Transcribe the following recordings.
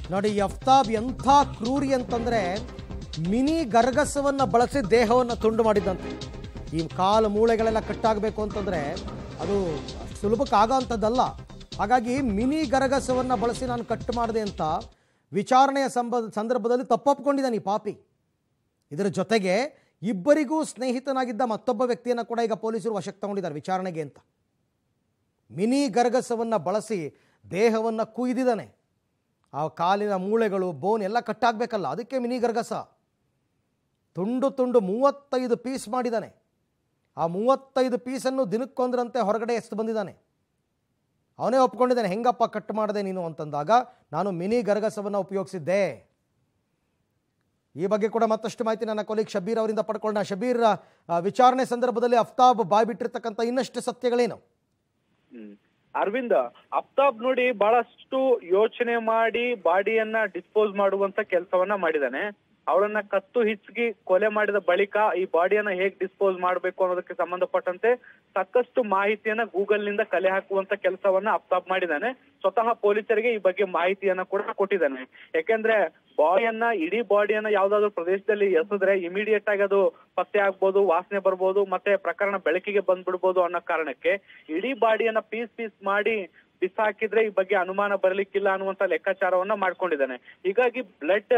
ನೋಡಿ ಅಫ್ತಾಬ್ ಎಂಥ ಕ್ರೂರಿ ಅಂತಂದ್ರೆ ಮಿನಿ ಗರ್ಗಸವನ್ನ ಬಳಸಿ ದೇಹವನ್ನು ತುಂಡು ಮಾಡಿದ್ದಂತೆ ಈ ಕಾಲು ಮೂಳೆಗಳೆಲ್ಲ ಕಟ್ಟಾಗಬೇಕು ಅಂತಂದ್ರೆ ಅದು ಅಷ್ಟ್ ಸುಲಭಕ್ಕೆ ಆಗೋ ಅಂಥದ್ದಲ್ಲ ಹಾಗಾಗಿ ಮಿನಿ ಗರಗಸವನ್ನ ಬಳಸಿ ನಾನು ಕಟ್ ಮಾಡಿದೆ ಅಂತ ವಿಚಾರಣೆಯ ಸಂಬ ಸಂದರ್ಭದಲ್ಲಿ ತಪ್ಪೊಪ್ಕೊಂಡಿದ್ದಾನೆ ಈ ಪಾಪಿ ಇದರ ಜೊತೆಗೆ ಇಬ್ಬರಿಗೂ ಸ್ನೇಹಿತನಾಗಿದ್ದ ಮತ್ತೊಬ್ಬ ವ್ಯಕ್ತಿಯನ್ನು ಕೂಡ ಈಗ ಪೊಲೀಸರು ವಶಕ್ಕೆ ತಗೊಂಡಿದ್ದಾರೆ ವಿಚಾರಣೆಗೆ ಅಂತ ಮಿನಿ ಗರಗಸವನ್ನು ಬಳಸಿ ದೇಹವನ್ನು ಕುಯ್ದಿದ್ದಾನೆ ಆ ಕಾಲಿನ ಮೂಳೆಗಳು ಬೋನ್ ಎಲ್ಲ ಕಟ್ಟಾಗಬೇಕಲ್ಲ ಅದಕ್ಕೆ ಮಿನಿ ಗರ್ಗಸ ತುಂಡು ತುಂಡು ಮೂವತ್ತೈದು ಪೀಸ್ ಮಾಡಿದ್ದಾನೆ ಆ ಮೂವತ್ತೈದು ಪೀಸನ್ನು ದಿನಕ್ಕೊಂದರಂತೆ ಹೊರಗಡೆ ಎಸ್ದು ಬಂದಿದ್ದಾನೆ ಅವನೇ ಒಪ್ಕೊಂಡಿದ್ದಾನೆ ಹೆಂಗಪ್ಪ ಕಟ್ ಮಾಡಿದೆ ನೀನು ಅಂತಂದಾಗ ನಾನು ಮಿನಿ ಗರ್ಗಸವನ್ನು ಉಪಯೋಗಿಸಿದ್ದೆ ಈ ಬಗ್ಗೆ ಕೂಡ ಮತ್ತಷ್ಟು ಮಾಹಿತಿ ನನ್ನ ಕೊಲೀಗ್ ಶಬೀರ್ ಅವರಿಂದ ಪಡ್ಕೊಳ್ಳೋಣ ಶಬೀರ್ ಆ, ವಿಚಾರಣೆ ಸಂದರ್ಭದಲ್ಲಿ ಅಫ್ತಾಬ್ ಬಾಯ್ ಬಿಟ್ಟಿರ್ತಕ್ಕಂಥ ಇನ್ನಷ್ಟು ಸತ್ಯಗಳೇನು ಹ್ಮ್. ಅರವಿಂದ್ ಅಫ್ತಾಬ್ ನೋಡಿ ಬಹಳಷ್ಟು ಯೋಚನೆ ಮಾಡಿ ಬಾಡಿಯನ್ನ ಡಿಸ್ಪೋಸ್ ಮಾಡುವಂತ ಕೆಲಸವನ್ನ ಮಾಡಿದಾನೆ ಅವಳನ್ನ ಕತ್ತು ಹಿಚ್ಗಿ ಕೊಲೆ ಮಾಡಿದ ಬಳಿಕ ಈ ಬಾಡಿಯನ್ನ ಹೇಗ್ ಡಿಸ್ಪೋಸ್ ಮಾಡಬೇಕು ಅನ್ನೋದಕ್ಕೆ ಸಂಬಂಧಪಟ್ಟಂತೆ ಸಾಕಷ್ಟು ಮಾಹಿತಿಯನ್ನ ಗೂಗಲ್ ನಿಂದ ಕಲೆ ಹಾಕುವಂತ ಕೆಲಸವನ್ನ ಅಫ್ತಾಬ್ ಮಾಡಿದಾನೆ ಸ್ವತಃ ಪೊಲೀಸರಿಗೆ ಈ ಬಗ್ಗೆ ಮಾಹಿತಿಯನ್ನ ಕೂಡ ಕೊಟ್ಟಿದ್ದಾನೆ ಯಾಕೆಂದ್ರೆ ಬಾಡಿಯನ್ನ ಇಡೀ ಬಾಡಿಯನ್ನ ಯಾವ್ದಾದ್ರು ಪ್ರದೇಶದಲ್ಲಿ ಎಸೆದ್ರೆ ಇಮಿಡಿಯೇಟ್ ಆಗಿ ಅದು ಪತ್ತೆ ಆಗ್ಬೋದು ವಾಸನೆ ಬರ್ಬೋದು ಮತ್ತೆ ಪ್ರಕರಣ ಬೆಳಕಿಗೆ ಬಂದ್ಬಿಡ್ಬೋದು ಅನ್ನೋ ಕಾರಣಕ್ಕೆ ಇಡೀ ಬಾಡಿಯನ್ನ ಪೀಸ್ ಪೀಸ್ ಮಾಡಿ ಬಿಸಾಕಿದ್ರೆ ಈ ಬಗ್ಗೆ ಅನುಮಾನ ಬರ್ಲಿಕ್ಕಿಲ್ಲ ಅನ್ನುವಂತ ಲೆಕ್ಕಾಚಾರವನ್ನ ಮಾಡ್ಕೊಂಡಿದ್ದಾನೆ ಹೀಗಾಗಿ ಬ್ಲಡ್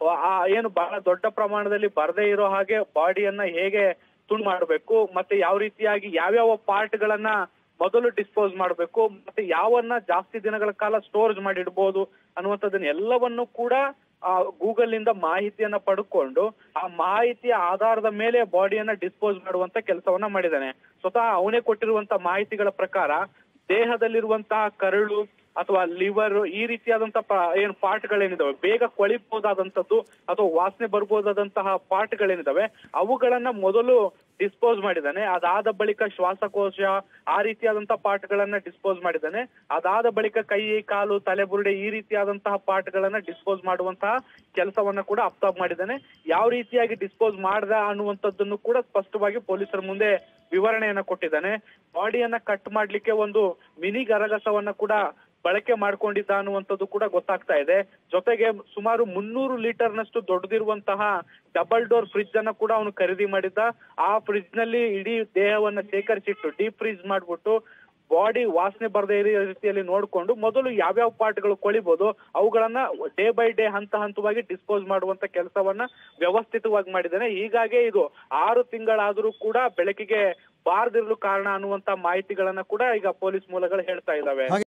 ಏನು ಬಹಳ ದೊಡ್ಡ ಪ್ರಮಾಣದಲ್ಲಿ ಬರದೇ ಇರೋ ಹಾಗೆ ಬಾಡಿಯನ್ನ ಹೇಗೆ ತುಂಡು ಮಾಡಬೇಕು ಮತ್ತೆ ಯಾವ ರೀತಿಯಾಗಿ ಯಾವ್ಯಾವ ಪಾರ್ಟ್ ಗಳನ್ನ ಮೊದಲು ಡಿಸ್ಪೋಸ್ ಮಾಡಬೇಕು ಮತ್ತೆ ಯಾವನ್ನ ಜಾಸ್ತಿ ದಿನಗಳ ಕಾಲ ಸ್ಟೋರೇಜ್ ಮಾಡಿ ಇಡ್ಬೋದು ಅನ್ನುವಂಥದ್ದನ್ನ ಎಲ್ಲವನ್ನು ಕೂಡ ಆ ಗೂಗಲ್ ನಿಂದ ಮಾಹಿತಿಯನ್ನ ಪಡ್ಕೊಂಡು ಆ ಮಾಹಿತಿಯ ಆಧಾರದ ಮೇಲೆ ಬಾಡಿಯನ್ನ ಡಿಸ್ಪೋಸ್ ಮಾಡುವಂತ ಕೆಲಸವನ್ನ ಮಾಡಿದ್ದಾನೆ ಸ್ವತಃ ಅವನೇ ಕೊಟ್ಟಿರುವಂತ ಮಾಹಿತಿಗಳ ಪ್ರಕಾರ ದೇಹದಲ್ಲಿರುವಂತಹ ಕರಳು ಅಥವಾ ಲಿವರ್ ಈ ರೀತಿಯಾದಂತಹ ಪ- ಏನು ಪಾರ್ಟ್ಗಳೇನಿದಾವೆ ಬೇಗ ಕೊಳಿಬಹುದಾದಂತದ್ದು ಅಥವಾ ವಾಸನೆ ಬರ್ಬೋದಾದಂತಹ ಪಾರ್ಟ್ಗಳೇನಿದಾವೆ ಅವುಗಳನ್ನ ಮೊದಲು ಡಿಸ್ಪೋಸ್ ಮಾಡಿದ್ದಾನೆ ಅದಾದ ಬಳಿಕ ಶ್ವಾಸಕೋಶ ಆ ರೀತಿಯಾದಂತಹ ಪಾರ್ಟ್ಗಳನ್ನ ಡಿಸ್ಪೋಸ್ ಮಾಡಿದ್ದಾನೆ ಅದಾದ ಬಳಿಕ ಕೈ ಕಾಲು ತಲೆ ಬುರುಡೆ ಈ ರೀತಿಯಾದಂತಹ ಪಾರ್ಟ್ಗಳನ್ನ ಡಿಸ್ಪೋಸ್ ಮಾಡುವಂತಹ ಕೆಲಸವನ್ನ ಕೂಡ ಅಪ್ತಾಬ್ ಮಾಡಿದ್ದಾನೆ ಯಾವ ರೀತಿಯಾಗಿ ಡಿಸ್ಪೋಸ್ ಮಾಡ್ದ ಅನ್ನುವಂಥದ್ದನ್ನು ಕೂಡ ಸ್ಪಷ್ಟವಾಗಿ ಪೊಲೀಸರ ಮುಂದೆ ವಿವರಣೆಯನ್ನ ಕೊಟ್ಟಿದ್ದಾನೆ ಬಾಡಿಯನ್ನ ಕಟ್ ಮಾಡ್ಲಿಕ್ಕೆ ಒಂದು ಮಿನಿ ಗರಗಸವನ್ನ ಕೂಡ ಬಳಕೆ ಮಾಡ್ಕೊಂಡಿದ್ದ ಅನ್ನುವಂಥದ್ದು ಕೂಡ ಗೊತ್ತಾಗ್ತಾ ಇದೆ ಜೊತೆಗೆ ಸುಮಾರು ಮುನ್ನೂರು ಲೀಟರ್ ನಷ್ಟು ದೊಡ್ಡದಿರುವಂತಹ ಡಬಲ್ ಡೋರ್ ಫ್ರಿಡ್ಜ್ ಅನ್ನ ಕೂಡ ಅವನು ಖರೀದಿ ಮಾಡಿದ್ದ ಆ ಫ್ರಿಡ್ಜ್ ನಲ್ಲಿ ಇಡೀ ದೇಹವನ್ನ ಶೇಖರಿಸಿಟ್ಟು ಡೀಪ್ ಫ್ರೀಜ್ ಮಾಡ್ಬಿಟ್ಟು ಬಾಡಿ ವಾಸನೆ ಬರದೇ ಇರೋ ರೀತಿಯಲ್ಲಿ ನೋಡ್ಕೊಂಡು ಮೊದಲು ಯಾವ್ಯಾವ ಪಾರ್ಟ್ಗಳು ಕೊಳಿಬಹುದು ಅವುಗಳನ್ನ ಡೇ ಬೈ ಡೇ ಹಂತ ಹಂತವಾಗಿ ಡಿಸ್ಪೋಸ್ ಮಾಡುವಂತ ಕೆಲಸವನ್ನ ವ್ಯವಸ್ಥಿತವಾಗಿ ಮಾಡಿದ್ದಾನೆ ಹೀಗಾಗಿ ಇದು ಆರು ತಿಂಗಳಾದರೂ ಕೂಡ ಬೆಳಕಿಗೆ ಬಾರದಿರಲು ಕಾರಣ ಅನ್ನುವಂತ ಮಾಹಿತಿಗಳನ್ನ ಕೂಡ ಈಗ ಪೊಲೀಸ್ ಮೂಲಗಳು ಹೇಳ್ತಾ ಇದಾವೆ